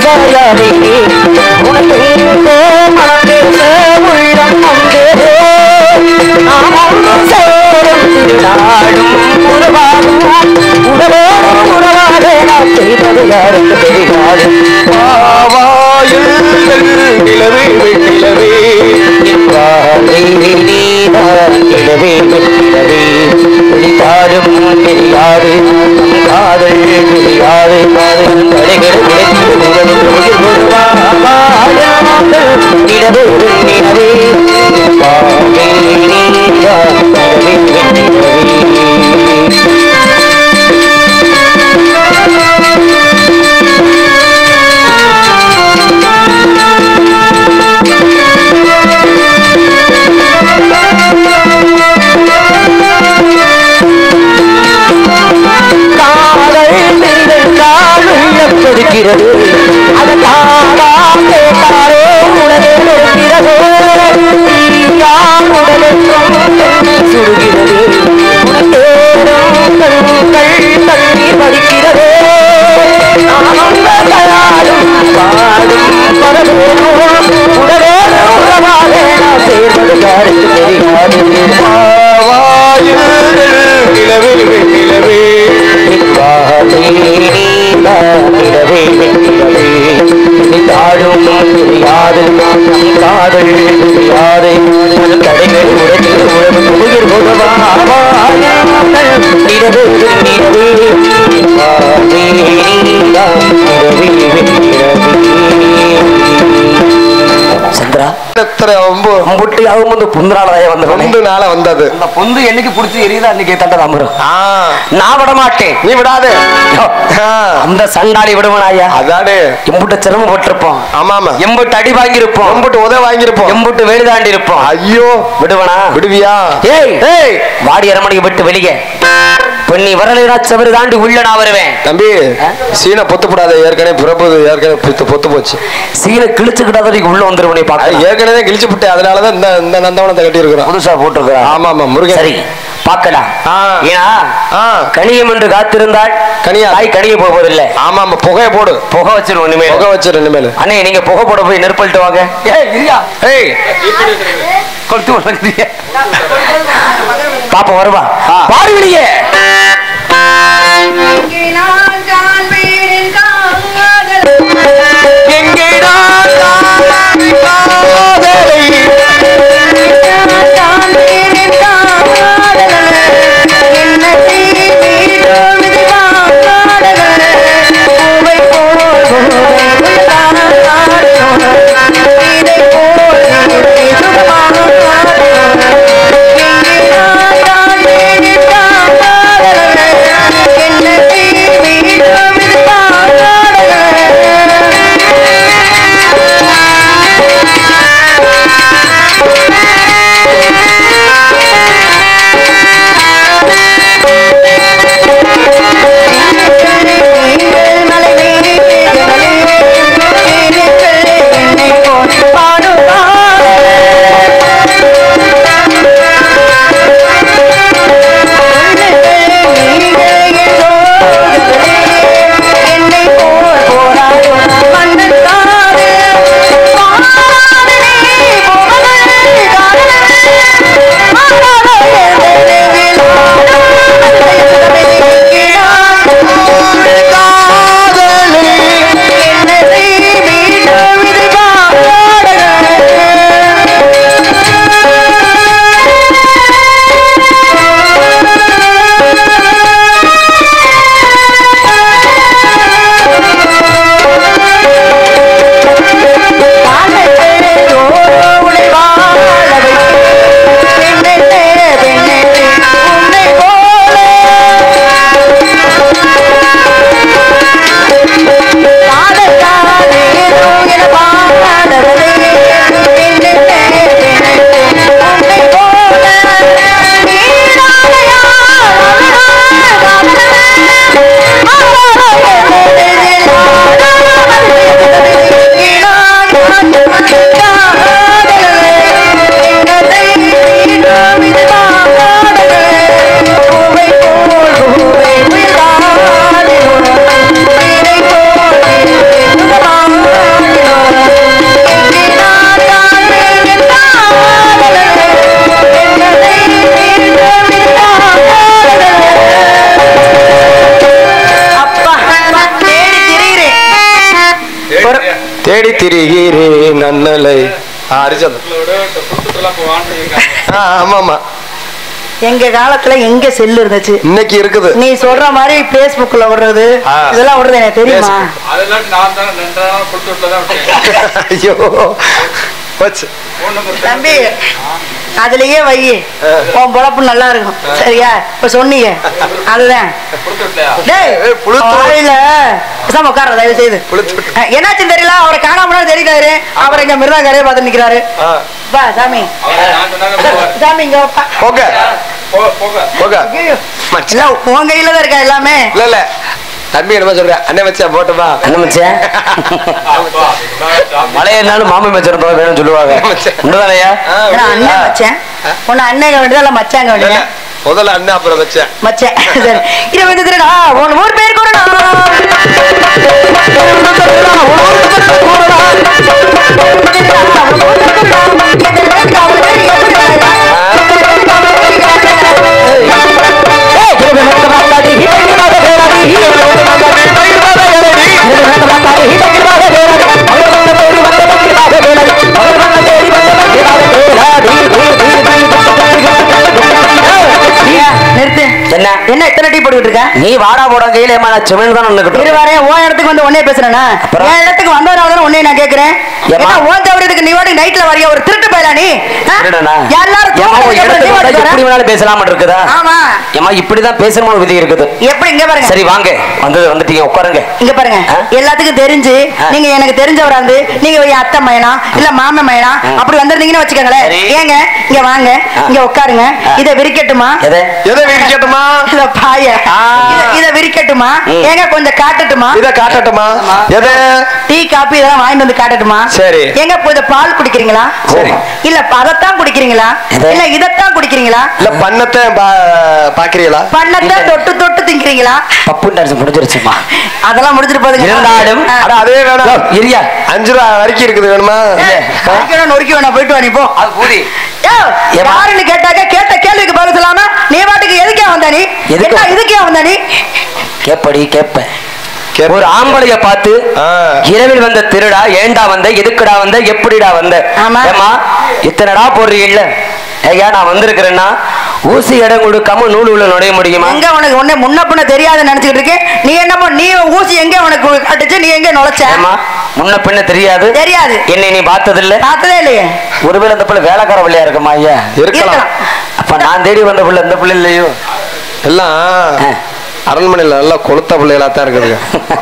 சாயாதே உனக்கெங்கோ மனம் பேச உள்ளம் வந்ததே நாம் ஒன்று சேரும் திருநாடும் உறவாகும் உடலோடு உறவாக நாம் செய்தது யாருக்கு தெரியாது பாவாயில் நிலவே நிலவே நின்றாரே நீதான் நிலவே நிலவே பிடித்தாலும் தெரியாது நம் காதல் தெரியாது காதல் கலைகள் உடைத்து உறவு உயிர் ஒருவாயாமல் நிலவே நிலவே பாவே நீதான் நிலவே நிலவே காதல் நீங்கள் காலுள்ளம் கொதிக்கிறது அது தானா கேட்டாரோ உடனே நெருங்கிறதோ யார் உடலுக்கும் சுடுகிறது உனக்கேறும் கண்கள் தண்ணீர் வடிக்கிறதோ ஆனந்தயாலும் பாடும் பரவோம் உடலோடு உறவாக நாம் சேர்வது யாருக்கு தெரியாது பாவாயில் நிலவே நிலவே தாழும் தெரியாது நம் காதல் தெரியாது கடைகள் உடனே உழவு உயிர் நிலவு நிலவே சந்திரா எத்தனை ஒம்பு முட்டி அவங்க வந்து புந்தராலதாய வந்தவனே ரெண்டு நாளா வந்தது அந்த பொந்து என்னைக்கு புடிச்சு எரியுதோ அன்னைக்கு தண்டை அமரும் ஆ நான் விட மாட்டேன் நீ விடாதே ஆ, அந்த சண்டாளி விடுவன் ஐயா அதானே எம்புட்ட சிரமம் போட்டிருப்போம் ஆமா ஆமா எம்புட்டு அடி வாங்கியிருப்போம் ரொம்பட்டு உதவி வாங்கியிருப்போம் எம்புட்டு வெளி தாண்டி இருப்போம் ஐயோ விடுவனா விடுவியா ஏய் ஏய் வாடி அரமணிக்கு விட்டு வெளியே பெண்ணி வரலைனா சவறு தாண்டி உள்ள நான் வருவேன் தம்பி சீனை பொத்துப்படாத ஏற்கனவே பிறப்பு ஏற்கனவே பொத்து பொத்து போச்சு சீனை கிழிச்சுக்கிட்டாதான் உள்ள வந்துருவனே அது பாக்க ஏற்கனவே கிழிச்சு விட்டேன் அதனாலதான் இந்த இந்த நந்தவனத்தை கட்டி இருக்கிறோம் புதுசா போட்டிருக்கிறான் ஆமா ஆமா முருகன் சரி பார்க்கலாம் ஆ. ஏன்னா ஆ. கனியம் என்று காத்திருந்தால் கனியா. தாய் கனிய போவதில்லை ஆமா ஆமா புகைய போடு புகை வச்சிருவோம் இனிமேல் புகை வச்சிரு இனிமேல் அண்ணே நீங்க புகை போட போய் நெருப்பல்ட்டு வாங்க ஏய் இல்லையா ஏய் கொளுத்து வளர்க்குறீங்க பாப்பா வருவா ஆ. பாரு வெளியே இங்கே நான் காண்பேன் காதல் எங்கேடா காதலை நான் காண்பேன் காதல் என்னை மீண்டும் இது காதல் பூவை போல் பூவை காதல் இதை போல் இது காதல் இங்கே நான் காண்பேன் காதல் தேடி திரிகிறேன் நன்னலை ஆ, ஹரிச்சந்திரன் ஆ, ஆமா ஆமா எங்க காலத்துல எங்க செல்லு இருந்துச்சு இன்னைக்கு இருக்குது நீ சொல்ற மாதிரி பேஸ்புக்ல விடுறது ஆ. இதெல்லாம் விடுறது எனக்கு தெரியுமா Facebook. அதெல்லாம் நான் தான் ரெண்டு நாள் கொடுத்து விட்டு தான் விட்டேன் ஐயோ போச்சு ஃபோன் நம்பர் தம்பி அதுலயே வை உன் பொழப்பு நல்லா இருக்கும் சரியா இப்ப சொன்னீங்க அதுதான் கொடுத்து விட்டலையா டேய் ஏய், புழுத்து. வாயில பேசாம உட்கார தயவு செய்து புழுத்து விட்டு. அஹ், என்னாச்சுன்னு தெரியல அவரை காணாம தெரியுறாரு அவர் இங்க மிருதாங்கரையே பார்த்து நிக்கிறாரு ஆ, வா சாமி அவரை நான் சொன்னாங்க சாமி இங்க வா. போங்க போ போக போங்க ஐயோ. மச்சான். எல்லாம் உன் கையில தான் இருக்கா எல்லாமே இல்ல இல்ல தம்பி என்னமா சொல்ற அண்ணன் வச்சா போட்டுமா என்ன மச்சான் மலையனாலும் மாமி மச்சான் தான் வேணும்னு சொல்லுவாங்க மச்சான். உண்மைதானையா ஆ, ஏன்னா அண்ணன் மச்சேன் உன்னை அண்ணன் வேண்டியதா இல்ல மச்சாங்க இல்ல, வேண்டியதா இல்ல. முதல்ல அண்ணன் அப்புறம் வச்சேன் மச்சேன் சரி இருபது திருடா உன் ஊர் பேர் கூடடா நிறுத்து என்ன என்ன இத்தனை டீ போட்டுக்கிட்டு இருக்க நீ வாடா போடா கையில ஏமா நான் செவன் தான் நின்னுக்கிட்டு இருவாரே உன் இடத்துக்கு வந்து உன்னே பேசுறேனா அப்புறம்? என் இடத்துக்கு வந்தவரால தானே உன்னே நான் கேக்குறேன் ஏம்மா? ஏன்னா உன் தவறதுக்கு நீ வாட்டி நைட்ல வரைய ஒரு திருட்டு பயலா நீ ஆ? திருடனா? எல்லாரும் ஏம்மா, உன் தூங்குறதுக்கு இடத்துக்கு அப்புறம் நீ வந்தா வாட்டுக்கு எப்படி வர? வேணாலும் பேசலாம்னு இருக்குதா ஆமா ஏமா இப்படிதான் பேசணும்னு ஒரு விதி இருக்குது எப்படி இங்க பாருங்க சரி வாங்க வந்தது வந்துட்டீங்க உட்காருங்க இங்க பாருங்க ஆ? எல்லாத்துக்கும் தெரிஞ்சு ஆ. நீங்க எனக்கு தெரிஞ்சவரா இருந்து நீங்க ஒரு அத்தை மயனா இல்ல மாமன் மயனா ஆ. அப்படி வந்திருந்தீங்கன்னு வச்சுக்கோங்களேன் சரி. ஏங்க இங்க வாங்க ஆ. இங்க உட்காருங்க ஆ. இத விரிக்கட்டுமா எதை எதை வீடு கேட்டுமா இத பாய ஆ. இத- இத விரிக்கட்டுமா ம். ஏங்க கொஞ்சம் காட்டட்டுமா இத காட்டட்டுமா எதை டீ காபி இதெல்லாம் வாங்கிட்டு வந்து காட்டட்டுமா சரி. எங்க இப்போ இத பால் குடிக்கிறீங்களா சரி. இல்ல அதத்தான் குடிக்கிறீங்களா எது? இல்ல இதத்தான் குடிக்கிறீங்களா இல்ல பண்ணத்தை பா- பாக்குறீங்களா பண்ணத்தை தொட்டு தொட்டு திங்கிறீங்களா பப்பு டான்ஸ் முடிஞ்சிருச்சுமா அதெல்லாம் முடிஞ்சிட்டு போகுதுங்க இருந்தாலும் ஆ. அட அதே வேணாம் இரியா அஞ்சு ரூபா வரைக்கும் இருக்குது வேணுமா ஏய், நொறுக்கி வேணா, நொறுக்கி வேணா போயிட்டு வா நீ போ அது பூரி ஏய், ஏம்மா? யாருன்னு கேட்டாக்க கேட்ட கேள்விக்கு பதில் சொல்லாம நீ பாட்டுக்கு எதுக்கே வந்த நீ எதுக்கு? என்ன இதுக்கே வந்த நீ கேப்படி கேப்ப கேப்ப. ஒரு ஆம்பளைய பார்த்து ஆ. இரவில் வந்த திருடா ஏண்டா வந்த எதுக்குடா வந்த எப்படிடா வந்த ஆமா. ஏம்மா இத்தனைடா போடுறீங்கல்ல ஐயா நான் வந்திருக்கிறேன்னா ஊசி இடம் கொடுக்காம நூல் உள்ள நுழைய முடியுமா எங்க உனக்கு உன்னை முன்ன பின்ன தெரியாதுன்னு நினைச்சுக்கிட்டு இருக்கேன் நீ என்னமோ நீ ஊசி எங்க உனக்கு கட்டுச்சு நீ எங்க நுழைச்ச ஏம்மா முன்ன பின்ன தெரியாது தெரியாது என்னை நீ பார்த்ததில்ல பார்த்ததே இல்லையே ஒருவேளை அந்த பிள்ளை வேலைக்கார பிள்ளையா இருக்குமா ஐயா இருக்கலாம் இருக்கலாம். அப்ப நான் தேடி வந்த பிள்ளை இந்த பிள்ளை இல்லையோ எல்லாம் ஆ. அரண்மனையில நல்லா கொளுத்த பிள்ளைகளா தான் இருக்குது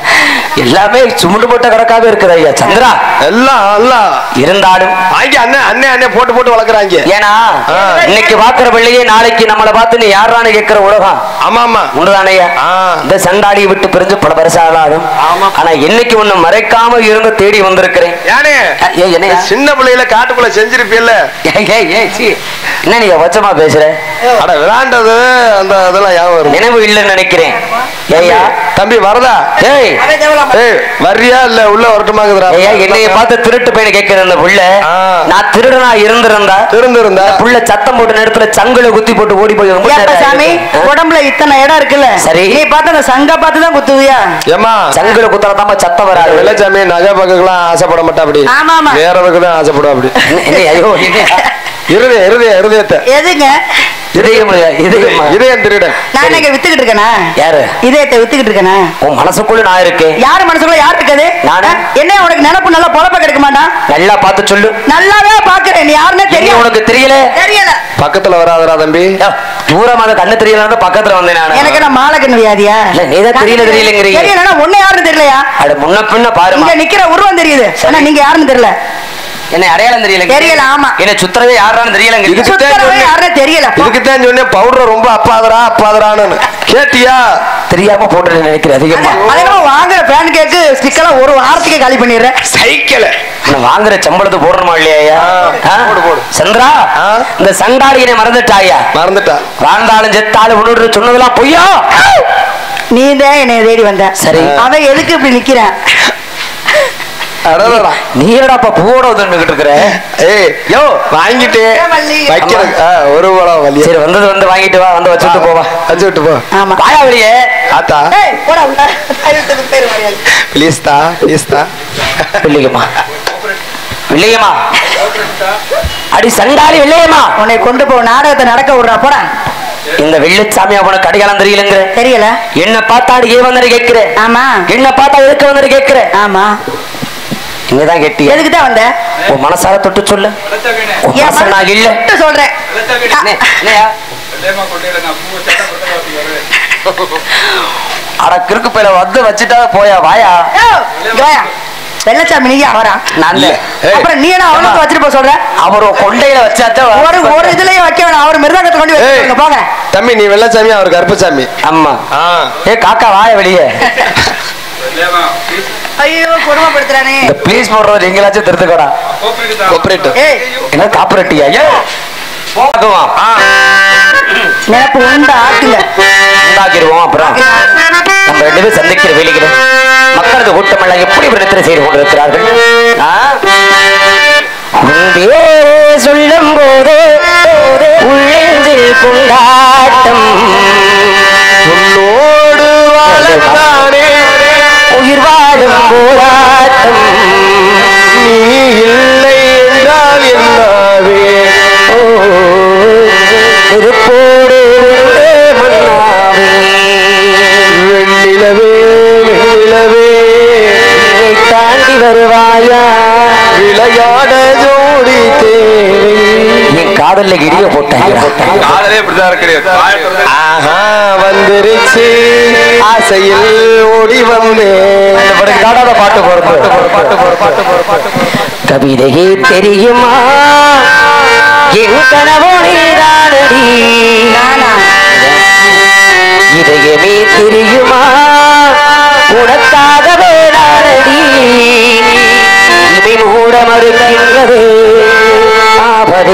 எல்லாமே சுமுண்டு போட்ட கணக்காவே இருக்குது ஐயா சந்திரா எல்லாம் எல்லாம் இருந்தாலும் வாங்கி அண்ணன் அண்ணன் அண்ணன் போட்டு போட்டு வளர்க்குறாங்க ஏன்னா ஆ. இன்னைக்கு பாக்குற பிள்ளையே நாளைக்கு நம்மளை பார்த்து நீ யாரான்னு கேட்கிற உலகம் ஆமா ஆமா உண்டுதானையா ஆ. இந்த சண்டாடியை விட்டு பிரிஞ்சு பல வருஷம் ஆனா என்னைக்கு ஒண்ணு மறைக்காம இருந்து தேடி வந்திருக்கிறேன் ஏனே அஹ், ஏய், என்னய்யா? சின்ன பிள்ளையில காட்டுக்குள்ள செஞ்சிருப்பியல்ல ஏய், ஏய், ஏய், சீ. என்ன நீங்க வச்சமா பேசுற அட விளாண்டது அந்த இதெல்லாம் ஞாபகம் வரும் நினைவு இல்லைன்னு நினைக்கிறேன் ஏய்யா தம்பி வரதா ஏய் அவன் தேவலாம் ஏய் வர்றியா இல்ல உள்ள வரட்டுமாக்குதுடா ஐயா என்னைய பார்த்து திருட்டு பையனை கேட்கிற அந்த புள்ள ஆ. நான் திருடனா இருந்திருந்தா திருந்திருந்தா புள்ள சத்தம் போட்ட நேரத்துல சங்குல குத்தி போட்டு ஓடி போய் ரொம்ப ஏப்பா நேரம் சாமி ஆயிருக்கு. ஆ? உடம்புல இத்தனை இடம் இருக்குல்ல சரி. நீ பார்த்து அந்த சங்க பார்த்து தான் குத்துவியா ஏமா சங்குல குத்தறதாம சத்தம் வராது வெள்ளச்சாமி நகை பக்கெல்லாம் ஆசைப்பட மாட்டா அப்படி ஆமா, ஆமா. வேறதுக்கு தான் ஆசைப்படும் அப்படி என்ன- என்ன, ஐயோ என்ன? இருதய இருதய இருதயத்தை எதுங்க இதயம் இதயமா இதயம் திருடன் நான் என்னங்க வித்துக்கிட்டு இருக்கேனா யாரு இதயத்தை வித்துக்கிட்டு இருக்கேனா உன் மனசுக்குள்ள நான் இருக்கேன் யாரு மனசுக்குள்ள யார் இருக்குது நானு. என்ன உனக்கு நினப்பு நல்லா பொழப்ப கிடைக்க மாட்டான் நல்லா பார்த்து சொல்லு நல்லாவே பாக்குறேன் நீ யாருன்னே என்ன தெரியும் உனக்கு தெரியல தெரியல பக்கத்துல வராதடா தம்பி யா, தூரமா அந்த கண்ணு தெரியல பக்கத்துல வந்தேன் நானு எனக்கு என்ன மாலை கண்ணு வியாதியா இல்ல, நீதான் தெரியல, தெரியலங்கிறீங்க. தெரியலன்னா ஒண்ணு யாருன்னு தெரியலையா அட முன்ன பின்ன பாருமா இங்க நிக்கிற உருவம் தெரியுது ஆனா நீங்க யாருன்னு தெரியல என்ன அடையாளம் தெரியல தெரியல, ஆமா. என்ன சுத்தரவே யாரான்னு தெரியலங்க இதுக்கு தான் சுத்தரவே சொன்னேன். யாருன்னு தெரியல இதுக்கு தான் சொன்னேன் பவுடர் ரொம்ப அப்பாதரா அப்பாதரான்னு கேட்டியா தெரியாம போட்டு நினைக்கிறேன் அதிகமா அதே வாங்குற பேன் கேக்கு ஸ்டிக்கெல்லாம் ஒரு வாரத்துக்கு காலி பண்ணிடுறேன் சைக்கிள் நான் வாங்குற சம்பளத்தை போடணுமா இல்லையா ஆ, போடு, போடு. சந்திரா ஆ. இந்த சண்டாடியனை மறந்துட்டாயா மறந்துட்டா வாழ்ந்தாலும் செத்தாலும் உன்னோட சொன்னதெல்லாம் பொய்யா நீ தான் என்னை தேடி வந்த சரி. அவன் எதுக்கு இப்படி நிக்கிறான் அடடடா. நீ என்னடாப்பா பூவோட வந்துகிட்டு இருக்கிற ஏய் யோ வாங்கிட்டு மல்லி. வைக்கிறது ஆ, ஒரு பழம் வலி சரி வந்தது வந்து வாங்கிட்டு வா வந்து வச்சுட்டு போவா வச்சு விட்டு போ ஆமா வாயா வெளியே ஆத்தா ஏய் போடா உள்ள தயவுசெய்து பேர் மரியாதை ப்ளீஸ் தா ப்ளீஸ் தா வெள்ளியம்மா வெள்ளியம்மா அடி சண்டாளி வெள்ளையம்மா உன்னை கொண்டு போ நாடகத்தை நடக்க விடுறா போடா இந்த வெள்ளிச்சாமி அவனுக்கு அடையாளம் தெரியலங்கிற தெரியல என்ன பார்த்தாடி ஏன் வந்து கேட்கிற ஆமா என்ன பார்த்தா எதுக்கு வந்து கேட்கிற ஆமா இங்கதான் கெட்டி எதுக்கு தான் வந்த உன் மனசார தொட்டு சொல்லு வெள்ளத்தகனே, உன் என் மனச நான் இல்ல மட்டும் சொல்றேன் வெள்ளத்தகனே. அண்ணே, அண்ணையா? வெள்ளையம்மா கொட்டையில நான் பூவை சட்டை போட்டு பார்த்துக்கிறேன். அட கிறுக்கு பையில வந்து வச்சுட்டா போயா வாயா ஏய், இங்க வாயா. வெள்ளச்சாமி நீயா வரா நான் இல்ல. ஏய், அப்புறம் நீ என்ன அவனுக்கு வச்சுட்டு போக சொல்ற அவர் ஒரு கொண்டையில வச்சாத்தான் ஒரு ஒரு இதுலயும் வைக்க வேணாம் அவர் மிருதங்கத்தை கொண்டு ஏய். வச்சுக்கோங்க போங்க தம்பி நீ வெள்ளச்சாமி அவர் கருப்பசாமி ஆமா ஆ ஏ காக்கா வாய வெளியே வெள்ளையம்மா, please, ஐயோ கொடுமைப்படுத்துறானே இந்த ப்ளீஸ் போடுறது எங்கேயாச்சும் திருத்துக்கடா cooperate தான். Cooperate. ஏய் என்ன காப்பரட்டியா ஏ போகுமா நினப்பு உண்டா ஆக்குங்க உண்டாக்கிடுவோம் அப்புறம் நம்ம ரெண்டு பேரும் சந்திக்கிற வேலைகளை மக்களது கூட்டம் எல்லாம் எப்படி விருத்திரை செய்து கொண்டிருக்கிறார்கள் ஆ? முன்பே சொல்லும் போது உள்ளெஞ்சில் கொண்டாட்டம் உன்னோடு வாழத்தானே உயிர் வாழும் போராட்டம் நீ இல்லை என்றால் என்னாவே ஓ, திருப்போடு விழுந்தே மன்னாவே வெண்ணிலவே வெண்ணிலவே என்னை தாண்டி வருவாயா விளையாட ஜோடி தேவை என் காதல்ல இடிய போட்டாங்க காதலே இப்படிதான் இருக்குது. வாயை திறந்து ஆஹா வந்துருச்சு ஆசையில் ஓடி வந்தேன் காடாத பாட்டு போறது கவிதையே தெரியுமா என் கனவு நீதானடி நானா இதயமே தெரியுமா உனக்காக வேளானடி இமை மூட மறுக்கின்றது ஆவது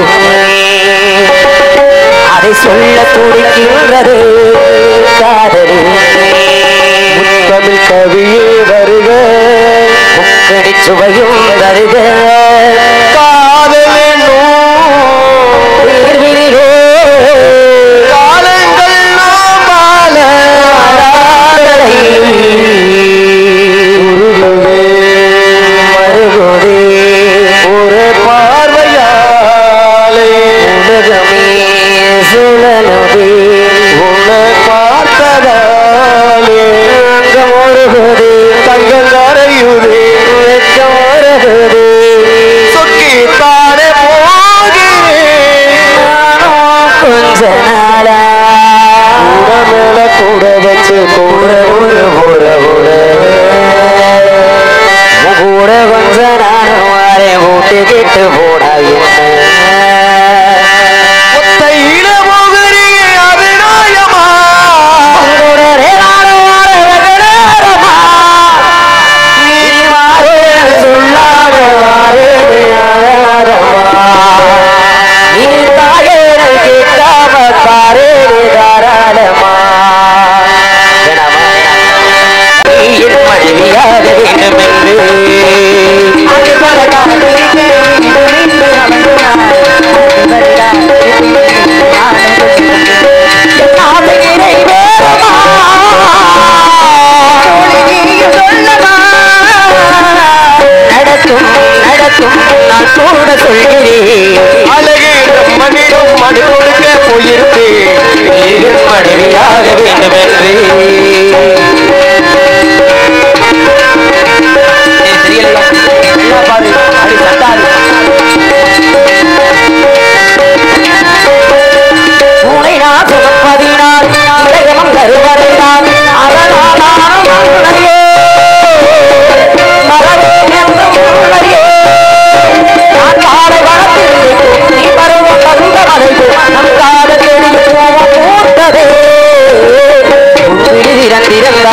அதை சொல்ல துடிக்கின்றது காதலி தமிழ் கவியே வருக முக்கடி சுவையும் தருக உயிர்விரிகே காலங்கள் நாம் வாழ உருகுவே மருகுதே ஒரு பார்வையாலே உலகமே சுழலுதே உன்னை பார்த்ததாலே அங்கம் ஒருகுதே தங்கள் அறையுதே வெட்கம் ஒருகுதே சொக்கித்தானே போகிறேன் நானோ கொஞ்ச நாளா கூட மேல கூட வச்சு கூட ஒரு ஒரு ஒரு கூட கொஞ்ச நானும் வாரே ஊட்டி கேட்டு போடா ஒத்தையில போகிறீங்க அது நியாயமா நடக்கும் நடக்கும் நான் கூட சொல்கிறேன் அழகே மண்ணிடம் மணி கொடுக்க போயிருப்பேன் நீயும் மனைவியாக வேண்டும் என்று ஏய், தெரியலையா? நல்லா பாரு. அடி சண்டாளி. உன்னை நான் சுமப்பதினால் இதயமும் தருவதினால் அதனாலான மண்ணையே மறவேன் என்று முன்னையே நான் காலை வளர்த்து நீ பருவம் தந்த மலைக்கு நம் காதல் தேடி போக பூத்ததே உன்னில் இறந்திருந்த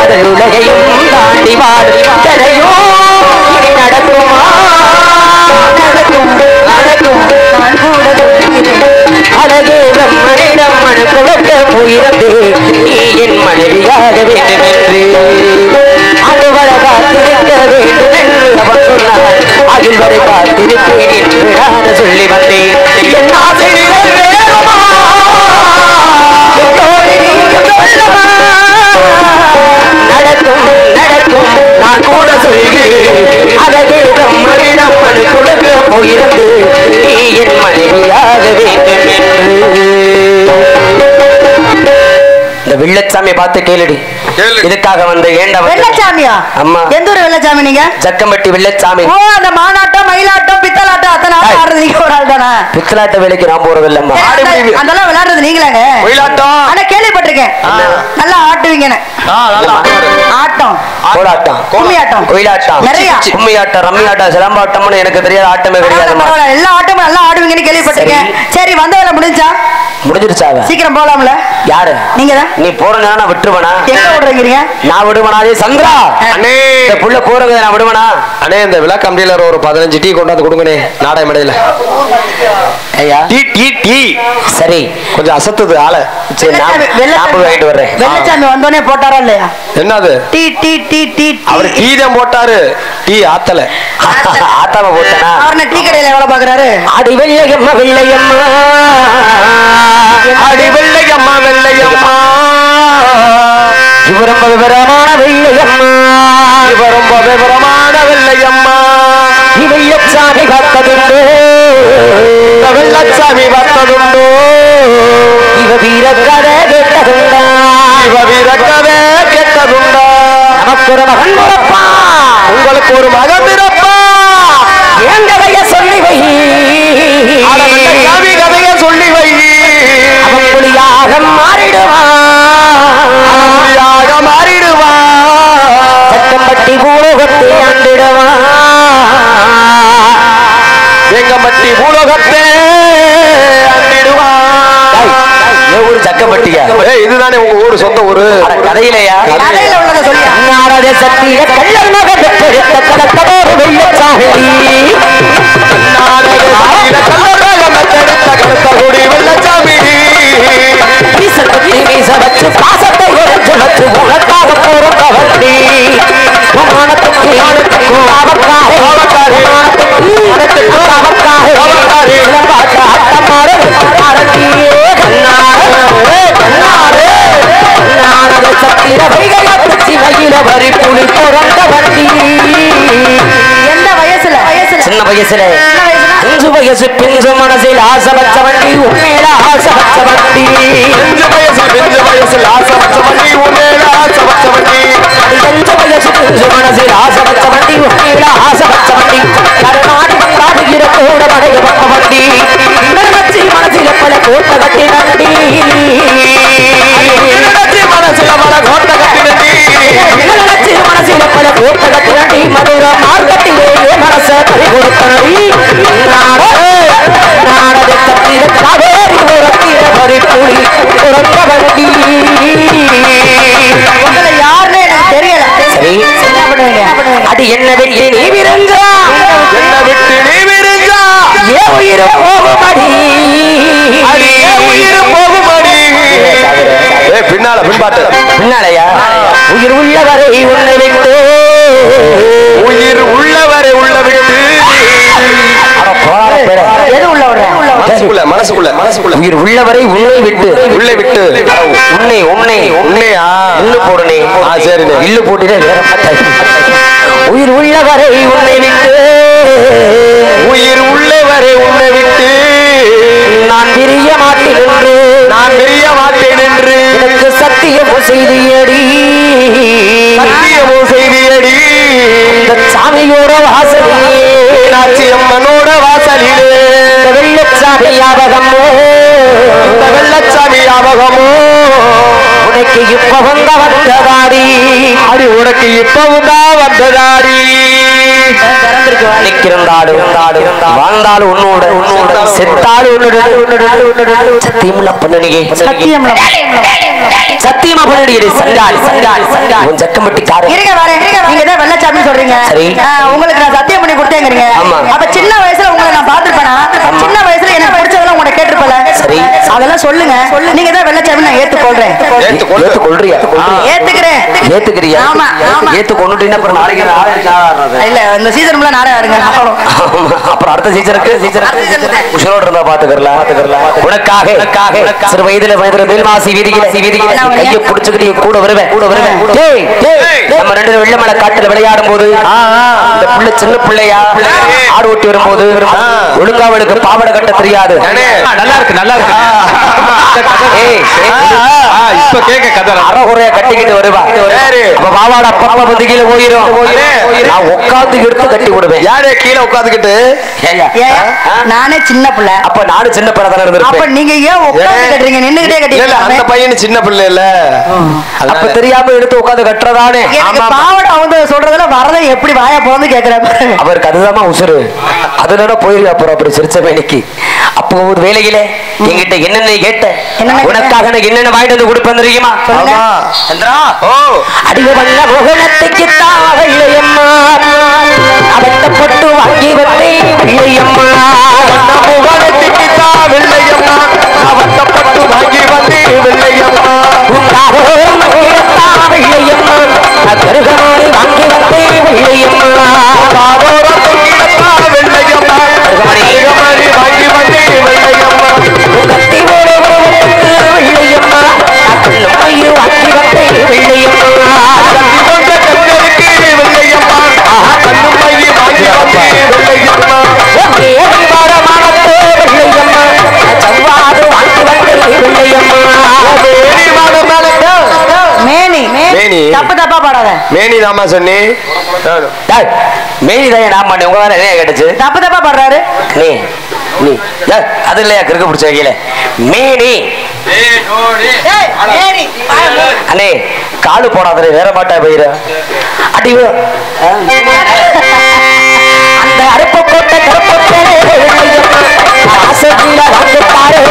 காதல் உலகையும் தாண்டி வாடும் கதையோ இனி நடக்குமா நடக்கும் நடக்கும் நான் கூட சொல்கிறேன். அழகே பிரம்மனிடம் மனு கொடுக்க போயிருந்து நீ என் மனைவியாக வேண்டும் என்று அலுவல காத்திருக்க வேண்டும் என்று அவன் சொன்னான் அதில் வரை காத்திருப்பேன் என்று நான் சொல்லி வந்தேன் என் ஆசை நிறைவேறுமா? என்னோடு நீயும் சொல்லவா? நடக்கும் நடக்கும் நான் கூட சொல்கிறேன் அழகே பிரம்மனிடம் மனு கொடுக்க போயிருந்து நீ என் மனைவியாக வேண்டும் என்று இந்த வில்லச்சாமி பார்த்து கேளுடி கேளு. இதுக்காக வந்த ஏண்டா வந்த? வெள்ளச்சாமியா அம்மா. எந்த ஒரு வெள்ளச்சாமி நீங்க ஜக்கம்பட்டி வில்லச்சாமி ஓ அந்த மானாட்டம் மயிலாட்டம் பித்தலாட்டம் அத்தனை ஆட்டம் ஏய். ஆடுறது நீங்க ஒரு ஆள் தானே பித்தலாட்ட வேலைக்கு நான் போறதில்லம்மா ஏய், ஆடு அந்த- முடிவு. அதெல்லாம் விளையாடுறது நீங்களாங்க ஒயிலாட்டம் ஆனா கேள்விப்பட்டிருக்கேன் நல்லா ஆட்டுவீங்கன்னு ஆட்டம் கோலாட்டம் கும்மியாட்டம் கோயிலாட்டம் நிறைய. கும்மியாட்டம் ரம்மியாட்டம் சிலம்பாட்டம்னு எனக்கு தெரியாத ஆட்டமே பரவாயில்ல, கிடையாதும்மா பரவாயில்ல. எல்லா ஆட்டமும் நல்லா ஆடுவீங்கன்னு கேள்விப்பட்டிருக்கேன் சரி வந்த வேலை முடிஞ்சா முடிஞ்சிருச்சாவ சீக்கிரம் போலாம்ல யாரு நீங்க தான் நீ போறனா நான் விட்டுருவனா எங்க விடுறீங்க நான் விடுவனாதே சந்திரா அண்ணே இந்த புள்ள போறத நான் விடுவனா அண்ணே இந்த விழா கம்பியில ஒரு பதினஞ்சு டீ கொண்டாந்து கொடுங்கண்ணே நாடக மேடையில ஐயா டீ டீ டீ சரி கொஞ்சம் அசத்துது ஆளை சரி நான் வெள்ளச்சாமி நான் போய் வாங்கிட்டு வர்றேன் வெள்ளச்சாமி வந்தோடனே போட்டாரா இல்லையா என்னது டீ டீ டீ டீ அவர் டீ டீ தான் போட்டாரு டீ ஆத்தல ஆத்தாம போட்டனா அவர்ன டீ கடையில எவ்வளவு பாக்குறாரு அடி வெள்ளையம்மா வெள்ளையம்மா அடி வெள்ளையம்மா வெள்ளையம்மா இவ ரொம்ப விவரமான வெள்ளையம்மா இவ ரொம்ப விவரமான வெள்ளையம்மா இவையச்சாமி காத்ததுண்டு இந்த வெள்ளச்சாமி வந்ததுண்டோ இவ வீரக்கதை கேட்டதுண்டா இவ வீரக்கவே கேட்டதுண்டா நமக்கு ஒரு மகன் பிறப்பா உங்களுக்கு ஒரு மகன் பிறப்பா எங்களைய சொல்லி வை அட வெள்ளச்சாமி கதைய சொல்லி வை அவன் புலியாக மாறிடுவான் புலியாக மாறிடுவா சட்டம்பட்டி பூலோகத்தை ஆண்டிடுவான் எங்க மட்டி பூலோகத்தே அண்டிடுவா என் ஊரு சக்கப்பட்டியா ஏய் இதுதானே உங்க ஊரு சொந்த ஊரு அட கதையிலையா கடையில உள்ளத சொல்லியா நாரத சத்திய கள்ளல் மகன் பெருத்த கடத்ததோரு வெள்ளச்சாமி நாடக கல்லறாக மெத்தெடுத்த கருத்தகுடி வெள்ளச்சாமி வீசப்பட்டி வீச வச்சு பாசத்தை உரைச்சு வச்சு உனக்காக போறப்ப வண்டி விமானத்துக்கு விமானத்துக்கு அவக்காக விமானத்துக்கு விமானத்துக்கு அவக்காக அவக்காக. இளம்பாட்ட ஆட்டமாறு அரட்டியே கண்ணாரே கண்ணாரே கண்ணாரத சத்திர வைகைய பிடிச்சி வயில வரி புலி பிறந்த வண்டி எந்த வயசுல வயசுல சின்ன வயசுல சின்ன வயசுல அஞ்சு வயசு பிஞ்சு மனசில் ஆசை வச்ச வண்டி உண்மையில ஆசை வச்ச வண்டி அஞ்சு வயசு பிஞ்சு வயசுல ஆசை வச்ச வண்டி உண்மையில ஆசை வச்ச வண்டி அஞ்சு வயசு பிஞ்சு மனசில் ஆசை வச்ச வண்டி உண்மையில ஆசை வச்ச வண்டி கருநாடு வந்தாடுகிற கூட மடைய வந்த வண்டி வச்சு மனசில பல கோட்டை கட்டி வண்டி நினைச்சு மனசுல மன கோட்டை கட்டி நண்டி நினைச்சு மனசில பல கோட்டை கட்டி வண்டி மதுர மார்க்கத்திலேயே மனச பறி கொடுத்தனடி நாடக தத்திர காவேரி உரத்திர பறி புலி உறந்த வண்டி உங்களை யாருன்னு எனக்கு தெரியல சரி என்ன பண்ணுவீங்க அது என்ன வெட்டி நீ விருந்தா என்ன விட்டு நீ விரிஞ்சா ஏ உயிர போகுமடி அடியே உயிர் போகுமடி ஏ பின்னால பின்பாட்டு பின்னாலயா உயிர் உள்ளவரை உன்னை விட்டு உயிர் உள்ளவரை உள்ள விட்டு அட போடா பேர. எது உள்ள விடுற மனசுக்குள்ள மனசுக்குள்ள மனசுக்குள்ள உயிர் உள்ளவரை உன்னை விட்டு உள்ளே விட்டு உன்னை உன்னை உன்னையா இல்லு போடுனே ஆ, சரிண்ணே. இல்லு போட்டுட்டே வேற மாட்டாய். உயிர் உள்ளவரை உன்னை விட்டு உயிர் உள்ளவரை உன்னை விட்டு நான் பிரிய மாட்டேன் என்று நான் பிரிய மாட்டேன் என்று எனக்கு சத்தியம் செய்தியடி சத்தியமோ செய்தியடி இந்த சாமியோட வாசலிலே மீனாட்சி அம்மனோட வாசலிலே இந்த வெள்ளச்சாமி ஞாபகமோ இந்த வெள்ளச்சாமி ஞாபகமோ உனக்கு இப்ப வந்த வந்ததாடி அடி உனக்கு இப்பவும் தான் வந்ததாடி பிறந்திருக்கு வாய். நிற்கிருந்தாடு வாழ்ந்தாலும் உன்னோட உன்னோட செத்தாலும் உன்னோட சத்தியமுள்ள பண்ணனியே சத்தியம்ல சத்தியமா பண்ணனியே சண்டாளி சண்டாளி சண்டாளி உன் ஜக்கம்பட்டி கார இருங்க வரேன் நீங்க தான் வெள்ளச்சாமி சொல்றீங்க சரி. ஆ, உங்களுக்கு நான் சத்தியம் பண்ணி கொடுத்தேங்கிறீங்க ஆமா. அப்ப சின்ன வயசுல உங்களை நான் பாத்துருப்பேனா சின்ன வயசுல எனக்கு பிடிச்சதெல்லாம் உங்களை கேட்டிருப்பல சரி. அதெல்லாம் சொல்லுங்க நீங்க தான் வெள்ளச்சாமி நான் ஏத்துக்கொள்றேன் ஏத்துக்கொள்ளு. ஏத்து கொள்றியா ஏத்துக்கிறேன் ஏத்துக்கிறியா ஆமா, ஆமா. ஏத்து கொண்டுட்டீங்கன்னா அப்புறம் நாளைக்கு நாளை சாடுறது. இல்ல இந்த சீசன் முள்ள நாடகம் வருங்க அப்புறம் ஆமா. அப்புறம் அடுத்த சீசனுக்கு அடுத்த சீசனுக்கு. உஷரோடு இருந்தா பாத்துக்கலாம் பாத்துக்கலாம் உனக்காக உனக்காக சிறு வயதுல வயதுல மேல்மாசி வீதியில வீதியில நான் கையை புடிச்சுக்கிட்டு என் கூட வருவேன் கூட வருவேன் டேய், டேய், நம்ம ரெண்டு பேரும் வெள்ளமலை காட்டுல விளையாடும் போது இந்த புள்ள சின்ன பிள்ளையா ஆடு ஓட்டி வரும்போது ஒழுங்கா அவளுக்கு பாவாடை கட்ட தெரியாது அண்ணே. நல்லா இருக்கு நல்லா இருக்கு ஏய், ஆ, இப்ப கேட்க கதை அறகுறைய கட்டிக்கிட்டு வருவா சரி. அப்ப பாவாடை அப்பப்ப வந்து கீழே போயிரும் நான் உட்காந்து எடுத்து கட்டி விடுவேன் யாரு கீழே உட்காந்துக்கிட்டு ஏய்யா. ஏன் நானே சின்ன பிள்ளை அப்ப நானும் சின்ன பிள்ளை தானே அப்ப இருந்திருப்பேன் நீங்க ஏன் உட்கார்ந்து கட்டுறீங்க நின்னுகிட்டே இல்ல இல்ல, அந்த கட்டிட்டு பையனு சின்ன பிள்ளை இல்ல அப்ப தெரியாம எடுத்து உட்காந்து கட்டுறதானே எனக்கு ஆமா. பாவடை வந்து சொல்றதுல வரதை எப்படி வாய போந்து கேக்குறேன் அவருக்கு அதுதான் உசுரு அதுல போயிரு அப்புறம் அப்படி சிரிச்ச வேலைக்கு அப்போ ஒரு வேலையிலே என்கிட்ட என்னென்ன கேட்ட என்னென்ன கேட்ட? உனக்காக எனக்கு என்னென்ன வாங்கிட்டு வந்து கொடுப்பேன் தெரியுமா சொல்லுங்க. ஆமா. சந்திரா ஓ அடிவு வண்ண முகலத்துக்கு தாவையம்மா அவத்த பொட்டு வாங்கி வந்தேன் பிள்ளையம்மா முகத்துக்கு தான் வெள்ளையம்மா அவத்தப்பட்டு வாங்கி வந்து வெள்ளையம்மா தாவையம்மா கருகமாடி வாங்கி வந்தேன் பிள்ளையம்மா தாரோரத்துக்கு தான் வெள்ளையம்மா கருகமணி வாங்கி வந்து வெள்ளையம்மா கத்தி ஓட உருவத்துக்கு வெள்ளையம்மா கண்ணும் மயிர் வாங்கி வந்தேன் வெள்ளையம்மா கத்தி கொண்ட கண்களுக்கு வெள்ளையம்மா கண்ணும் மையி வாங்கி வந்து வெள்ளையம்மா தேடி வர மனத்தே வெள்ளையம்மா செவ்வாது வாங்கி வந்தேன் வெள்ளையம்மா மேனி மாட மேல மேனி மேனி. தப்பு தப்பா பாடாத மேனி தாமா சொன்னி டேய், மேனிதான் நான் பண்ணேன் உங்க வேலை என்ன கேட்டுச்சு தப்பு தப்பா பாடுறாரு நீ நீ டேய், அது இல்லையா கிறுக்கு பிடிச்ச கீழே மேனி அண்ணே காலு போடாதே வேற மாட்டா போயிரு அடி அந்த அருப்ப போட்ட கருப்பத்தே ஆசையில வந்து பாரு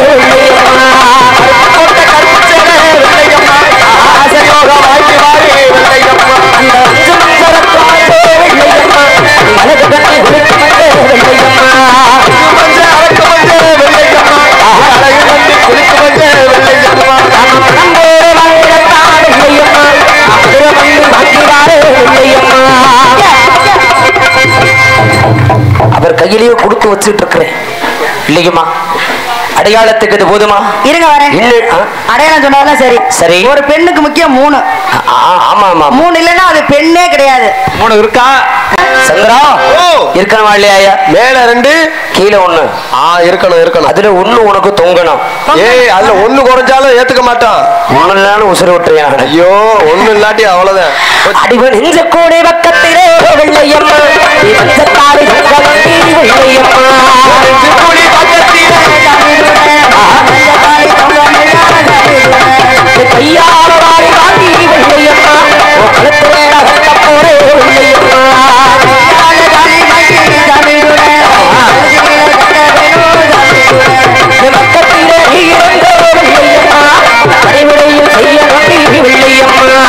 போட்ட கருப்பத்தே ஆசையோக வாங்கி வாரி அந்த அஞ்சு மஞ்சள் வெள்ளையம்மா அழகு கட்டி வெள்ளையம்மா அவர் கையிலேயே கொடுத்து வச்சுட்டு இருக்கிறேன் இல்லையுமா அடையாளத்துக்கு இது போதுமா இருங்க வரேன் இல்லை ஆ, அடையாளம் சொன்னாலும் சரி சரி. ஒரு பெண்ணுக்கு முக்கியம் மூணு ஆ, ஆமா ஆமா மூணு இல்லைன்னா அது பெண்ணே கிடையாது மூணு இருக்கா சந்திரா ஓ. இருக்கணுமா இல்லையா மேல ரெண்டு கீழே ஒண்ணு ஆ இருக்கணும் இருக்கணும் அதுல ஒண்ணு உனக்கு தொங்கணும் ஏய் அதுல ஒண்ணு குறைஞ்சாலும் ஏத்துக்க மாட்டான் ஒண்ணு இல்லைன்னு உசுறு விட்டுறியான் ஐயோ ஒண்ணு இல்லாட்டி அவ்வளவுதான் அடிவன் நெஞ்ச கோடை பக்கத்திலே வெள்ளையம்மா நீ வந்த தாடி வெள்ளவண்டி வெள்ளையம்மா நெஞ்சுக்குழி பக்கத்திலே கையால வாரி வாரி வெள்ளையம்மா உன் கழுத்துல நகர்த்த போறே வெள்ளையம்மா என் பக்கத்திலே நீ இருந்தோ வெள்ளையம்மா பணிவிடையில் செய்ய நம்பி வெள்ளையம்மா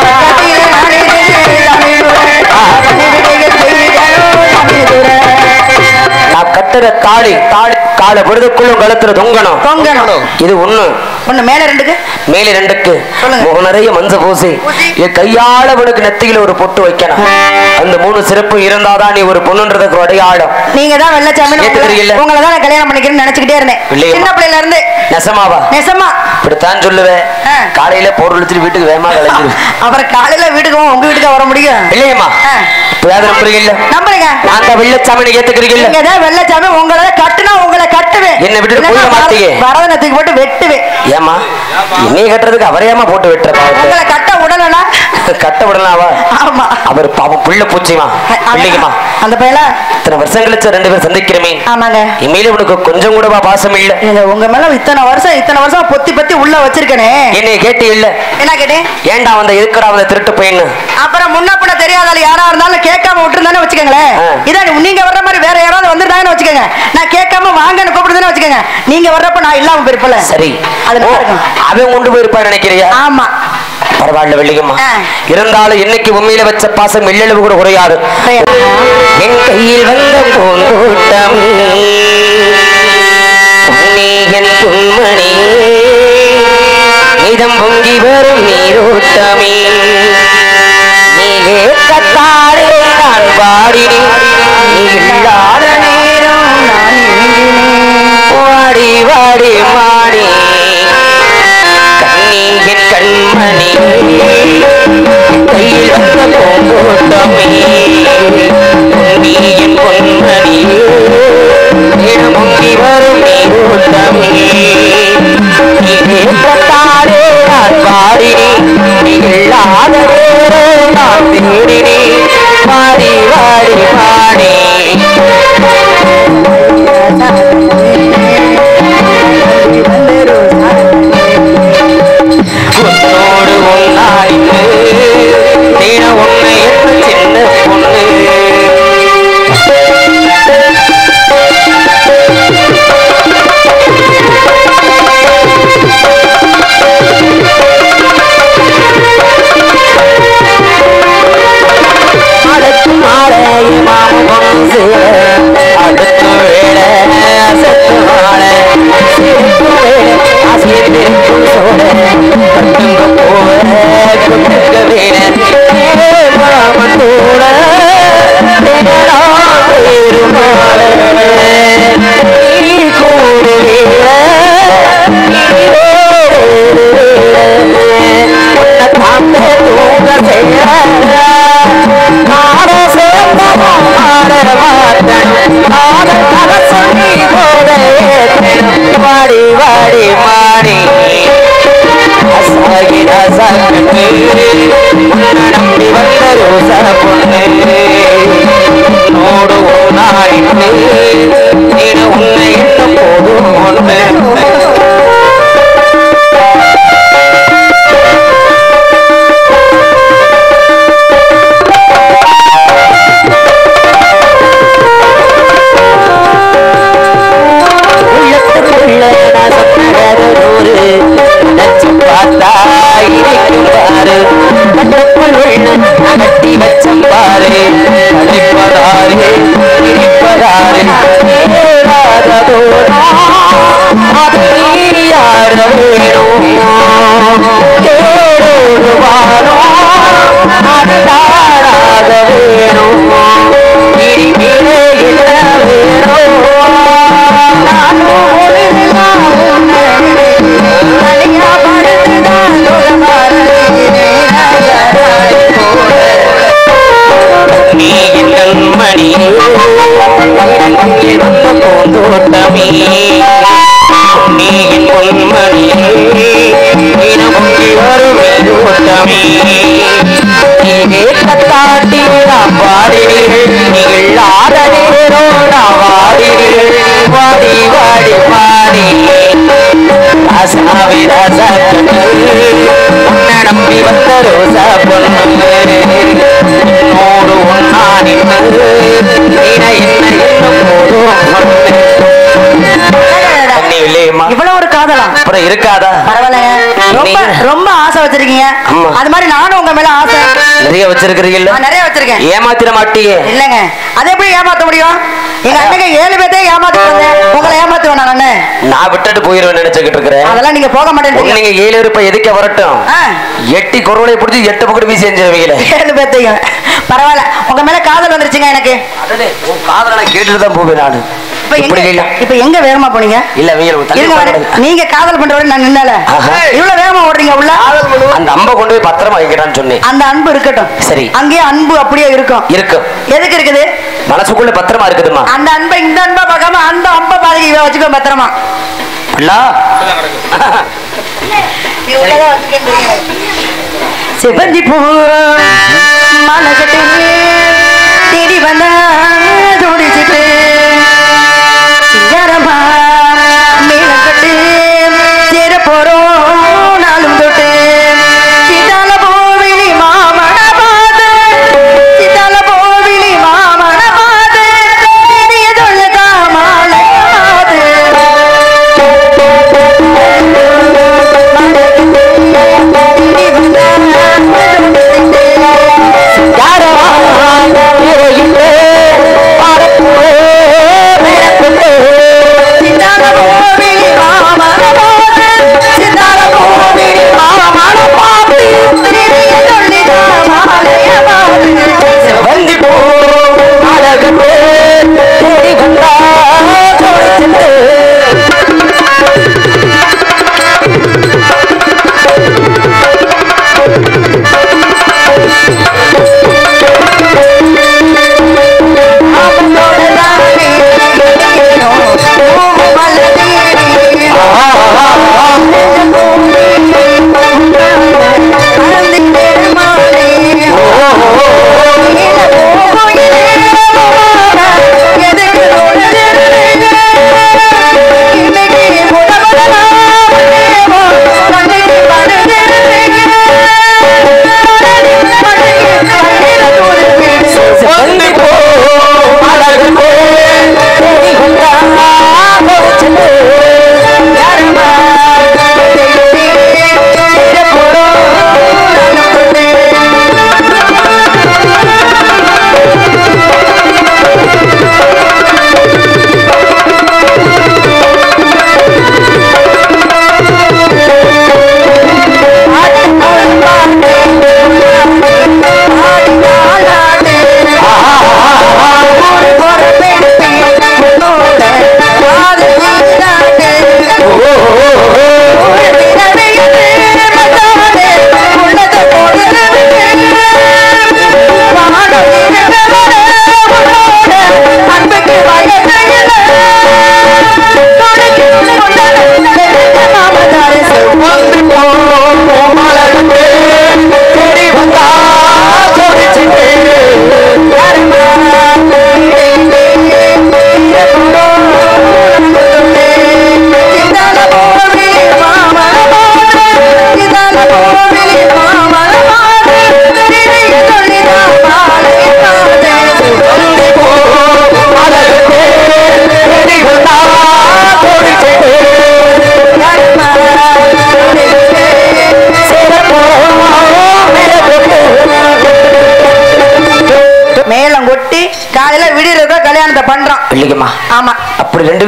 நான் கட்டுற தாலி தாலி கால விடுதுக்குள்ளும் கழுத்துல தொங்கணும் தொங்கணும் இது ஒண்ணு ஒண்ணு மேல ரெண்டுக்கு மேலே ரெண்டுக்கு சொல்லுங்க. முகம் நிறைய மஞ்ச பூசி பூசி. என் கையால உனக்கு நெத்தியில ஒரு பொட்டு வைக்கணும் அந்த மூணு சிறப்பு இருந்தாதான் நீ ஒரு பொண்ணுன்றதுக்கு ஒரு அடையாளம் நீங்க தான் வெள்ளச்சாமி ஏத்துக்கிறீங்கல்ல? உங்களை தான் நான் கல்யாணம் பண்ணிக்கிறேன்னு நினைச்சுக்கிட்டே இருந்தேன் இல்லையேம்மா. சின்ன பிள்ளையில இருந்து நெசமாவா நெசமா இப்படித்தான் சொல்லுவேன் ஆ. காலையில பொருள் எடுத்துட்டு வீட்டுக்கு வேகமா கலைஞ்சிரு அப்புறம் காலையில வீட்டுக்கு போக உங்க வீட்டுக்கு வர முடியும் இல்லையம்மா ஆ. இப்பயாவது நம்புறீங்கல்ல நம்புறீங்க நான் தான் வெள்ளச்சாமி ஏத்துக்கிறீங்கல்ல நீங்க தான் வெள்ளச்சாமி உங்களை கட்டுனா உங்களை கட்டுவேன் என்னை விட்டுட்டு இல்லைன்னா போயிட மாட்டீங்க. வர- வரதனத்துக்கு போட்டு வெட்டுவேன் ஏமா என்னைய கட்டுறதுக்கு அவரையாமா போட்டு விட்டுற பாவத்தை உங்களை கட்ட உடலனா கட்ட விடலாவா ஆமா அவர் பாவம் புள்ள பூச்சிமா பிள்ளைக்குமா அந்த பையல இத்தனை வருஷம் கழிச்சு ரெண்டு பேரும் சந்திக்கிறமே ஆமாங்க இமையில உனக்கு கொஞ்சம் கூடவா பாசம் இல்ல நீங்க உங்க மேல இத்தனை வருஷம் இத்தனை வருஷம் பொத்தி பொத்தி உள்ள வச்சிருக்கனே என்னை கேட்டு இல்ல என்ன கேட்டேன் ஏன்டா வந்த இருக்கிறா வந்த திருட்டு பையனு அப்புறம் முன்ன பின்ன தெரியாதால யாரா இருந்தாலும் கேட்காம விட்டுருந்தானே வச்சுக்கோங்களேன் ஆ. இதான் நீங்க வர்ற மாதிரி வேற யாராவது வந்திருந்தாங்கன்னு வச்சுக்கோங்க நான் கேட்காம வாங்கன்னு கூப்பிடுதுன்னு வச்சுக்கோங்க நீங்க வர்றப்ப நான் இல்லாம போயிருப்பல சரி அது ஓ, நல்லா இருக்கும் அவன் கொண்டு போயிருப்பான் நினைக்கிறியா ஆமா பரவாயில்ல வெள்ளியம்மா ஆ. இருந்தாலும் இன்னைக்கு உண்மையில வச்ச பாசம் எள்ளளவு கூட குறையாது என் கையில் வந்த பூந்தோட்டம் நீ என் பொன்மணி இதம் பொங்கி வரும் நீரோட்டமே நீலே கத்தாரே நான் பாடினேன் நீ இல்லாத நேரம் நான் ஏங்கினேன். வாடி வாடி மாடி கண்ணீரின் கண்மணி கையில் வந்த பூந்தோட்டமே நீ என் பொன்மணி தினமுங்கி வரும் நீரோட்டமே நீ ஏற்றத்தாரே நான் பாடினேன் நீ இல்லாத நேரம் நான் தேடினேன் வாடி வாடி வாடி உன்னோடு ஒன்னாயிட்டு தின உன்னை என்ற சின்ன பொண்ணு அடுத்து மாலை மாமன் பொண்ணு சேர அடுத்து வேலை அசத்து மாலை சிரிப்பு வேலை ஆசிரியருக்கும் சோழ கட்டுங்க போவ கொட்டுக்க வேலை மாமன் கூட வேறு மாலை நீ கூடு வேலை நீ வேறு வேலை உன்னை காத்த தூங்க செய்ய ஆட சேர்ந்த ஆட மாட்டேன் ஆட கதை சொல்லி போட வாடி வாடி மாடி அசாகி ரசாக்கு நம்பி வந்த ரோசா பொண்ணு நோடு நாயிட்டு நீடு உன்னை என்ன போதும் ஒன்று உள்ளத்துக்குள்ள நான் சொன்னது நூறு நினைச்சு பார்த்தா இனிக்கும் பாரு கட்டுக்குள் உள்ள அகட்டி வச்சம் பாரு அழிப்பதாரு இனிப்பதாரு ஏறாததோ அது நீ யார வேணும் தேடோடு வாரும் அது தாராக வேணும் இனி மேலே என்ன வேணும் நானும் ஒழுங்கா உன்னை தனியா படுத்துதான் நீ என் கண்மணி இங்கே வந்த பூந்தோட்டமே நீ என் பொன்மணி தினமுங்கி வரும் ஓட்டமே நீ கத்தாட்டி நான் பாடினீர்கள் நீ இல்லாத நேரம் நான் வாடினீர்கள் வாடி வாடி வாடி ராசாவி ராசா உன்னை நம்பி வந்த ரோசா பொண்ணு நோடு ஒன்னா நின்று நீன என்ன என்ன போதும் தண்ணி இல்லையம்மா இவ்வளவு ஒரு காதலா அப்புறம் இருக்காதா பரவாயில்லைங்க ரொம்ப நீங்க- ரொம்ப ஆசை வச்சிருக்கீங்க ஆமா. அது மாதிரி நானும் உங்க மேல ஆசை நிறைய வச்சிருக்கிறீங்கல்ல நான் நிறைய வச்சிருக்கேன் ஏமாத்திர மாட்டியே இல்லங்க அதை எப்படி ஏமாத்த முடியும் எங்க அண்ணங்க ஏழு பேர்த்தே ஏமாத்த வந்தேன் உங்களை ஏமாத்துவேன் நான் அண்ணன் நான் விட்டுட்டு போயிருவேன் நினைச்சுக்கிட்டு இருக்கிறேன் அதெல்லாம் நீங்க போக மாட்டேன்னு தெரியும். நீங்க ஏழு இருப்ப எதுக்க வரட்டும் ஆ, எட்டி குரலை பிடிச்சி எட்டு பக்கம் வீசி எஞ்சிருவீங்களே ஏழு பேர்த்தையும் பரவாயில்ல உங்க மேல காதல் வந்துருச்சுங்க எனக்கு அடடே, உன் காதலை கேட்டுட்டு தான் போவேன் நானு இப்ப எங்க இப்படி இல்ல இப்ப எங்க வேகமா போனீங்க இல்ல வீர இருங்க வரேன். நீங்க காதல் பண்றவரை நான் நின்னால ஆஹா. இவ்வளவு வேகமா ஓடுறீங்க உள்ள அந்த அம்பை கொண்டு போய் பத்திரமா வைக்கிறான்னு சொன்னேன் அந்த அன்பு இருக்கட்டும் சரி. அங்கேயே அன்பு அப்படியே இருக்கும் இருக்கு எதுக்கு இருக்குது மனசுக்குள்ள பத்திரமா இருக்குதுமா அந்த அன்பை இந்த அன்பை பார்க்காம அந்த அன்பை பாதிக்க இவ வச்சுக்கோ பத்திரமா அண்ணா சிவந்தி பூ மனசட்டு தேடி வந்த துடிச்சிட்டு சிங்காரமா மேலக்கட்டு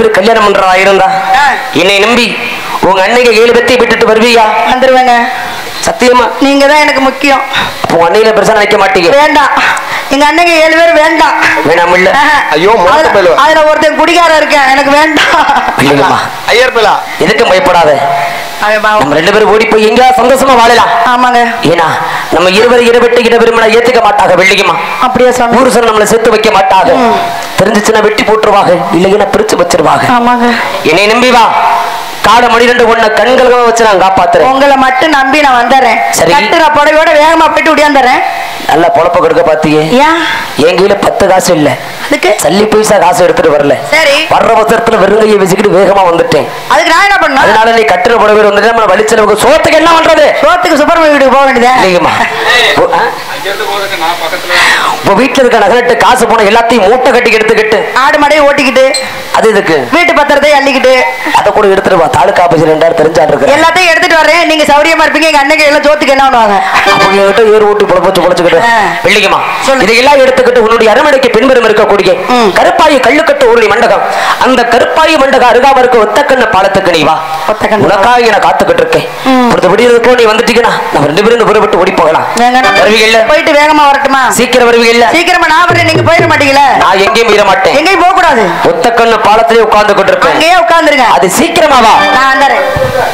பேரும் கல்யாணம் பண்றதா இருந்தா ஆ. என்னை நம்பி உங்க அன்னைக்கு ஏழு பேத்தையும் விட்டுட்டு வருவியா வந்துருவேங்க சத்தியமா நீங்க தான் எனக்கு முக்கியம் அப்போ உன் அன்னையில பெருசா நினைக்க மாட்டீங்க வேண்டாம் எங்க அண்ணங்க ஏழு பேர் வேண்டாம் வேணாம் இல்ல ஆஹா. ஐயோ, முரட்டு அதுல- பயலுவ. அதுல ஒருத்தன் குடிகாரன் இருக்கேன் எனக்கு வேண்டாம் இல்லைங்கம்மா ஐயர் பிள்ளா எதுக்கும் பயப்படாத அவன் பாவம். நம்ம ரெண்டு பேரும் ஓடி போய் எங்கேயா சந்தோஷமா வாழலாம் ஆமாங்க ஏன்னா நம்ம இருவர் இடவிட்டு இட விரும்பினா ஏத்துக்க மாட்டாங்க வெள்ளிக்குமா அப்படியே சாமி ஊரு சார் நம்மளை சேர்த்து வைக்க மாட்டாங்க தெரிஞ்சுச்சுன்னா வெட்டி போட்டுருவாங்க இல்லைன்னா பிரிச்சு வச்சிருவாங்க ஆமாங்க என்னை நம்பி வா காட மணிரெண்டு ஒண்ணு கண்களுக்கு வச்சு நான் காப்பாத்துறேன் உங்களை மட்டும் நம்பி நான் வந்துடுறேன் சரி. கட்டுற புடவையோட வேகமா போயிட்டு உடையாந்துறேன் நல்லா பொழப்ப கொடுக்க பாத்தியே ஏன் என் கையில பத்து காசு இல்ல அதுக்கு சல்லி பைசா காசு எடுத்துட்டு வரல சரி வர்ற அவசரத்துல வெறுங்கையை வச்சுக்கிட்டு வேகமா வந்துட்டேன் அதுக்கு நான் என்ன பண்ணணும் அதனால நீ கட்டுற புடவை வந்துட்டு நம்ம வலிச்சலவுக்கு சோத்துக்கு என்ன பண்றது சோத்துக்கு சுப்பிரமணிய வீட்டுக்கு போக வேண்டியதா இல்லைங்கம்மா ஓ, ஆ? அங்கிருந்து போறதுக்கு நான் பக்கத்துல இப்ப வீட்டுல இருக்க நகரட்டு காசு போன எல்லாத்தையும் மூட்டை கட்டி எடுத்துக்கிட்டு ஆடு மாடையை ஓட்டிக்கிட்டு அது இதுக்கு வீட்டு பத்திரத்தை அள்ளிக்கிட்டு அதை கூட எடுத்துட்டு வா தாலுக்கா ஆபீஸ் ரெண்டாயிரம் தெரிஞ்சாட்டு இருக்கு எல்லாத்தையும் எடுத்துட்டு வரேன் நீங்க சௌரியமா இருப்பீங்க எங்க அன்னைக்கு எல்லாம் சோத்துக்கு என்ன பண்ணுவாங்க அவங்க கிட்ட ஏறு ஓட்டி பொழப்பச்சு பொழைச்சுக்கிட்டு ஆ. வெள்ளிக்குமா சொல்லு. இதையெல்லாம் எடுத்துக்கிட்டு உன்னுடைய அரமனைக்கு பின்புறம் இருக்கக்கூடிய ம். கருப்பாயி கள்ளுக்கட்டு ஊரணி மண்டகம் அந்த கருப்பாயி மண்டகம் அருகாம இருக்க ஒத்தக்கண்ண பாலத்துக்கு நீ வா ஒத்தக்கண்ண உனக்காக நான் காத்துக்கிட்டு இருக்கேன் ம். பொறுத்த விடியதுக்கோ நீ வந்துட்டீங்கன்னா நம்ம ரெண்டு பேரும் இந்த ஊரை விட்டு ஓடி போகலாம் ஏங்க, நான் வருவீங்கல்ல போயிட்டு வேகமா வரட்டுமா சீக்கிரம் வருவீங்கல்ல சீக்கிரமா நான் வரேன் நீங்க போயிட மாட்டீங்களா நான் எங்கேயும் மீற மாட்டேன் எங்கேயும் போக கூடாது ஒத்தக்கண்ணு பாலத்திலே உட்கார்ந்துகிட்டு இருப்பேன் அங்கேயே உட்கார்ந்துருங்க அது சீக்கிரமா வா நான் வந்துடுறேன்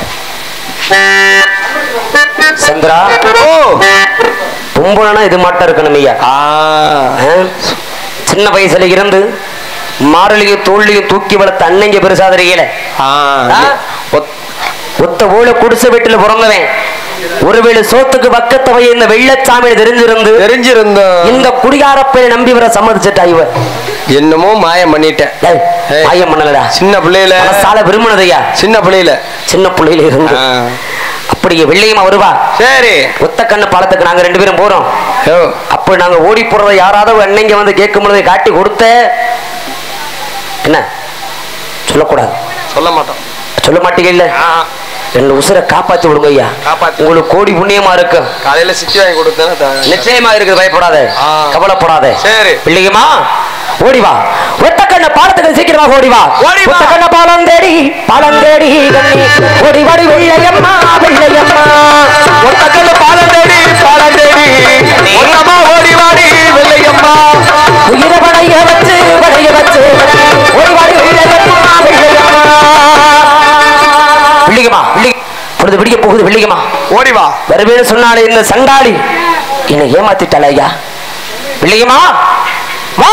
சந்திரா ஓ பொம்பளைனா இது மாட்டம் இருக்கணும் ஐயா ஆ ஆ? சின்ன வயசுல இருந்து மாரளியும் தோல்லையும் தூக்கி வளர்த்த அன்னைங்க பெருசா தெரியல ஆ ஆ? ஒத்- ஒத்த ஊழ குடிசை வீட்டுல பிறந்தவன் ஒருவேளை சோத்துக்கு பக்கத்தவை இந்த வெள்ளச்சாமி தெரிஞ்சிருந்து தெரிஞ்சிருந்தோம் இந்த குடிகாரப்பை நம்பி வர சம்மதிச்சிட்டா இவ என்னமோ மாயம் பண்ணிட்டேன் டேய், ஏய். மாயம் பண்ணலடா சின்ன பிள்ளையில மனசால விரும்பினதையா சின்ன பிள்ளையில சின்ன பிள்ளையில இருந்து ஆ. அப்படியே வெள்ளையமா வருவா சரி ஒத்த கண்ணு பாலத்துக்கு நாங்க ரெண்டு பேரும் போறோம் ஓ அப்ப நாங்க ஓடி போறத யாராவது ஒரு அன்னைங்க வந்து கேட்கும் பொழுது காட்டி கொடுத்த என்ன சொல்லக்கூடாது சொல்ல மாட்டோம் சொல்ல மாட்டீங்க இல்ல ஆ, ரெண்டு உசுரை காப்பாத்தி விடுங்க ஐயா காப்பாத்தி. உங்களுக்கு கோடி புண்ணியமா இருக்கும் காலையில சிட்டி வாங்கி கொடுத்தேன் நிச்சயமா இருக்குது பயப்படாத ஆ. கவலைப்படாத சரி. பிள்ளைங்கம்மா ஓடி வா ஒத்தக்கண்ண பாலத்துக்கு சீக்கிரமா ஓடி வா ஓடி வா. ஒத்தக்கண்ண பாலம் தேடி பாலம் தேடி கண்ணி ஓடி வாடி வெள்ளையம்மா வெள்ளையம்மா ஒத்தக்கல்ல பாலம் தேடி பாலம் தேடி ஒத்தமா ஓடி வாடி வெள்ளையம்மா உயிரை படைய வச்சு படைய வச்சு ஓடி வாடி வெள்ளையம்மா வெள்ளையம்மா பிள்ளைங்கம்மா பிள்ளை பொழுது விடிய போகுது பிள்ளைங்கம்மா ஓடி வா வருவேன்னு சொன்னாலே இந்த சண்டாளி என்னை ஏமாத்திட்டாள ஐயா பிள்ளைங்கம்மா வா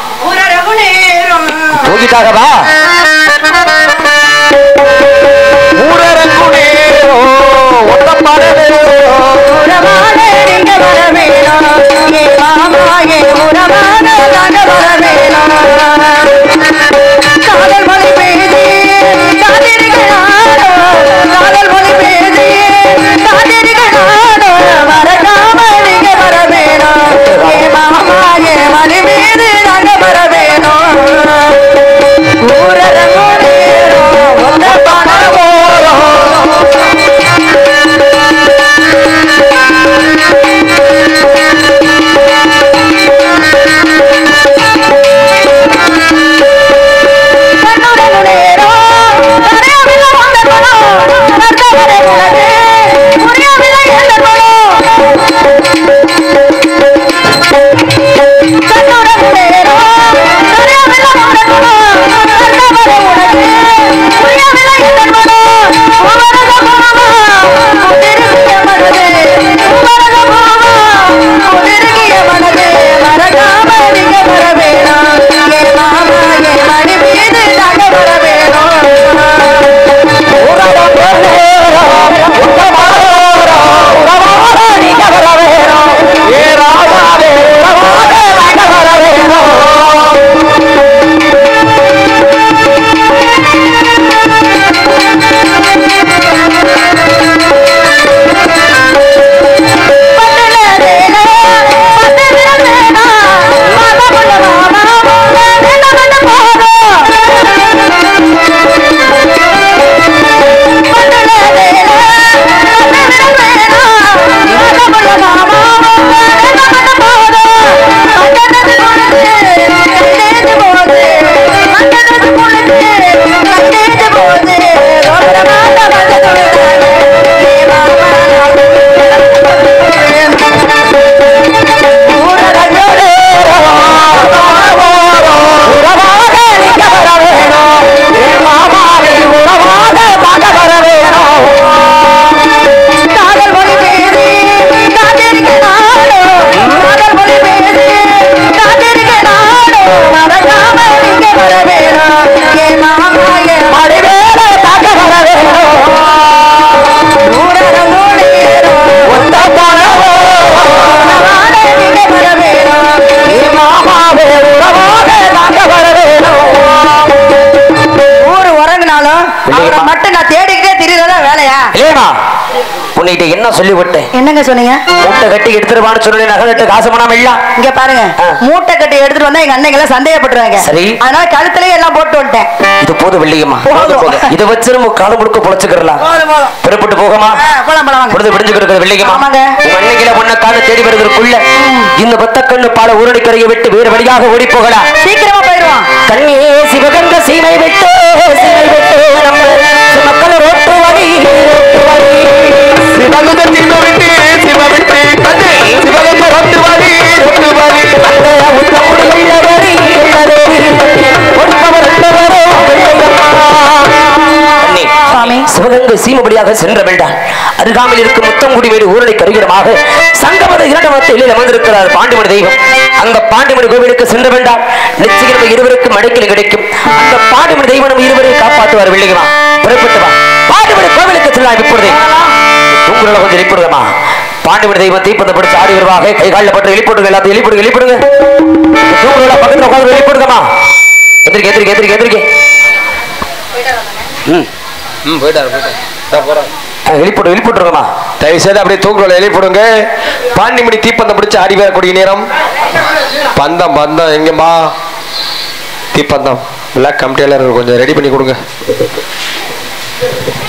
தூக்கிட்டாக வா ஊரரங்கு நேரோ ஒத்தப்பாட ஊரரங்கோ தேடிக்கிட்டே திரியறதா வேலையா இல்லையம்மா உன்னிட்ட என்ன சொல்லி விட்டேன் என்னங்க சொன்னீங்க மூட்டை கட்டி எடுத்துருவான்னு சொல்லி நகலட்டு காசு பணம் இல்ல இங்க பாருங்க ஆ. மூட்டை கட்டி எடுத்துட்டு வந்தா எங்க அன்னைங்க எல்லாம் சந்தேகப்பட்டுருவாங்க சரி. அதனால கழுத்துலயே எல்லாம் போட்டு வந்துட்டேன் இது போதும் வெள்ளியம்மா போதும். இதை வச்சு நம்ம காலம் முழுக்க பொழைச்சுக்கிறலாம் போதும் போதும் புறப்பட்டு போகமா ஆ, போலாம் போலாம் வாங்க பொழுது விடிஞ்சு கிடக்குது வெள்ளியம்மா ஆமாங்க. உங்க அன்னைக்கில ஒன்ன கால தேடி வருவதற்குள்ள இந்த பத்தக்கண்ணு பால ஊரடி கரையை விட்டு வேறு வழியாக ஓடி போகலாம் சீக்கிரமா போயிடுவோம் கண்ணியே சிவகங்க சீமை விட்டு சீமை விட்டு நம்ம மக்கள் ரோட்டு வழி ரோட்டு வழி சிவகுத சிவ விட்டு சிவ விட்டு கண்ணு சிவகந்த ரொட்டு வாரி ரொட்டு வாரி அந்த உத்தமுடி உள்ளவரி உள்ளவரி ஒருத்தவர் உள்ளவரோ அண்ணி, சுவாமி. சிவகங்கை சீமபடியாக சென்ற வேண்டாம் அருகாமையில் இருக்கும் முத்தங்குடி வீடு ஊரடை கருகிடமாக சங்கமத இரண்டமத்தில் அமர்ந்திருக்கிறார் பாண்டிமணி தெய்வம் அந்த பாண்டிமணி கோவிலுக்கு சென்ற வேண்டாம் நிச்சயம் நம்ம இருவருக்கும் அடைக்கல் கிடைக்கும் அந்த பாண்டிமணி தெய்வம் நம்ம இருவரையும் காப்பாற்றுவார் வெள்ளிகமா புறப்பட்டு வா பாண்டிமணி கோவிலுக்கு செல்லலாம் இப்பொழுது உங்களோட கொஞ்சம் எழுப்பிடுங்கம்மா பாண்டிமணி தெய்வம் தீப்பந்தம் பிடிச்சு ஆடி வருவாங்க கை காலில் பட்டு எழுப்பிடுங்க எல்லாத்தையும் எழுப்பிடுங்க எழுப்பிடுங்க தூங்குறவங்கள பக்கத்துல உட்காந்து எழுப்பிடுங்கம்மா எதிர்க்க எதிர்க்க எதிர்க்க எதிர்க்க ம் ம் போயிட்டாரு போயிட்டாரு இதோ போறாரு வெளிப்பட்டு வெளிப்பட்டுருங்கம்மா தயவு செய்து அப்படியே தூக்குறோம் எழுதி போடுங்க பாண்டிமணி தீப்பந்தம் பிடிச்சு ஆடி வரக்கூடிய நேரம் பந்தம் பந்தம் எங்கம்மா தீப்பந்தம் எல்லாம் கமிட்டியாளர் கொஞ்சம் ரெடி பண்ணி கொடுங்க